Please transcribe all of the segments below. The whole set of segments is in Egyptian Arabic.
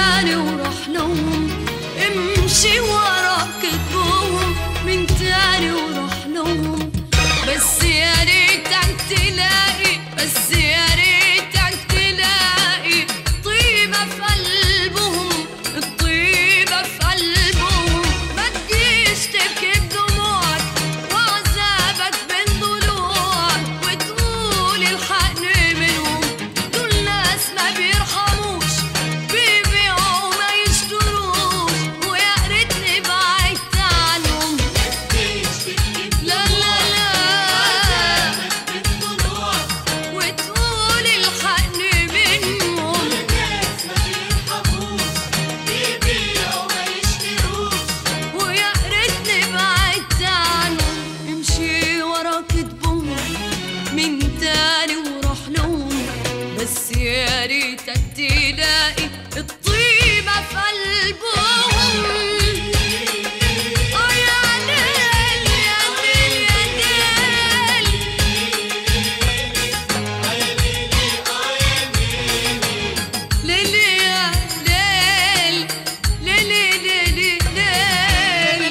تاني وراح لهم امشي ورا كتبهم من تاني وراح لهم بس يا ريتك تلاقي بس يا ريتك تلاقي طيبة في قلبهم الطيبة في قلبهم ما تجيش تبكي بدموعك وعذابك بين ضلوعك وتقول الحقني منهم دول ناس ما بيرحموش بيبيعوا وما يشتروش ويا ريتني بعدت عنهم لا لا لا وتقول الحقني منهم ويا ريتني بعدت عنهم امشي ورا كتبهم من تاني وروح لهم بس يا ريتك تلاقي الطيبة في قلبهم آه يا ليل يا ليل يا ليل ليلي يا ليل ليلي ليلي ليل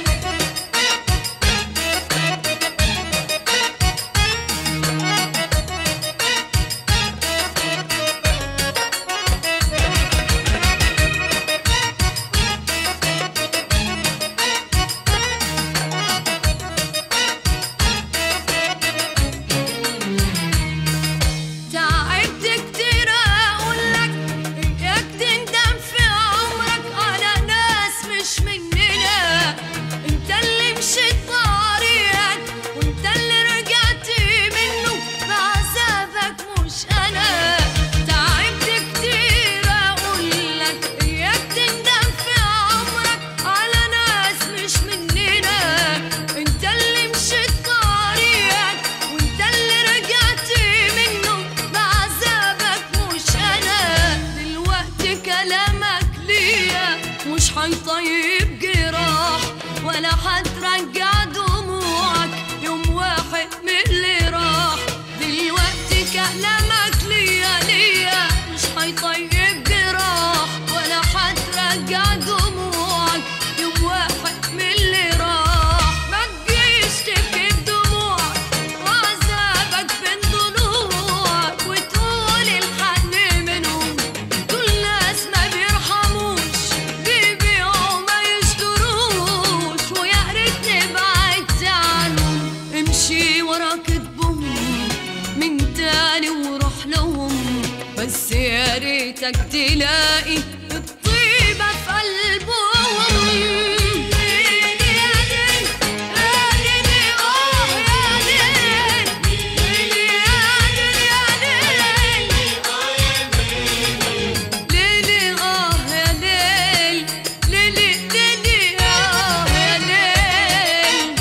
تعبت كتير اقولك اياك تندم في عمرك على ناس مش مننا انت اللي مشيت طريقك وانت اللي رجعت منه بعذابك مش انا تعبت كتير اقولك اياك تندم في عمرك على ناس مش مننا انت اللي مشيت طريقك وانت اللي رجعت منه بعذابك مش انا دلوقتي كلامك ليا مش هيطيب جراح ولا هترجع دموعك يوم واحد من اللي راح دلوقتي كلامك ليا ليا مش هيطيب جراح ولا هترجع دموعك يوم واحد من اللي راح ما تجيش تبكي بدموعك وعذابك بين ضلوعك وتقول الحقني منهم دول ناس ما بيرحموش بيبيعوا ما يشتروش ويا ريتني بعدت عنهم امشي ورا كتبهم من تاني وروح لهم بس يا ريتك تلاقي الطيبة في قلبهم ليلي يا ليل يا ليلي آه يا ليل ليلي يا ليل يا ليل ليلي آه يا ليل ليلي ليلي آه يا ليل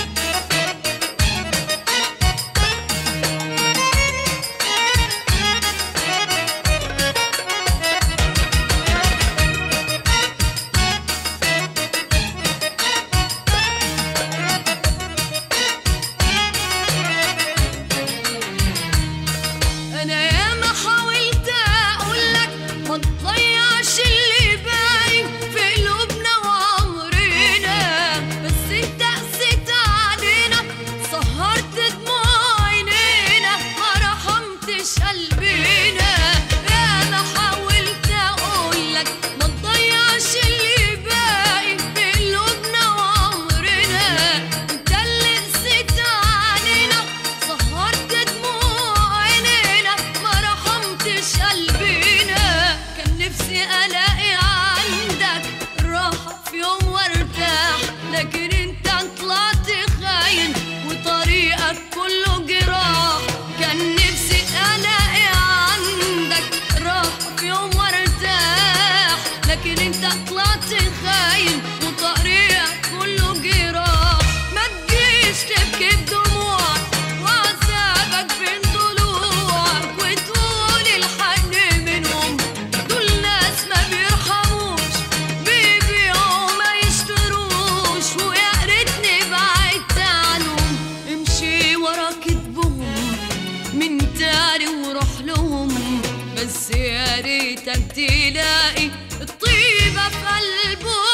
انا ياما حاولت اقولك ما تضيعش اللي باين في قلوبنا وعمرنا بس انت قسيت علينا سهرت دموع عينينا ما رحمتش قلبنا ياما حاولت اقولك ما تضيعش اللي باين في قلوبنا وعمرنا انت اللي قسيت علينا سهرت دموع عينينا ما رحمتش قلبنا كان نفسي الاقي عندك راحة في يوم وارتاح لكن انت طلعت خاين وطريقك كله جراح كان نفسي الاقي عندك راحة في يوم وارتاح لكن انت طلعت خاين وطريقك كله جراح ما تجيش تبكي بدموعك وعذابك بين ضلوعك وتقول الحقني منهم دول ناس ما بيرحموش بيبيعوا ما يشتروش ويا ريتني بعدت عنهم امشي ورا كتبهم من تاني وروح لهم بس يا ريتك تلاقي الطيب في قلبه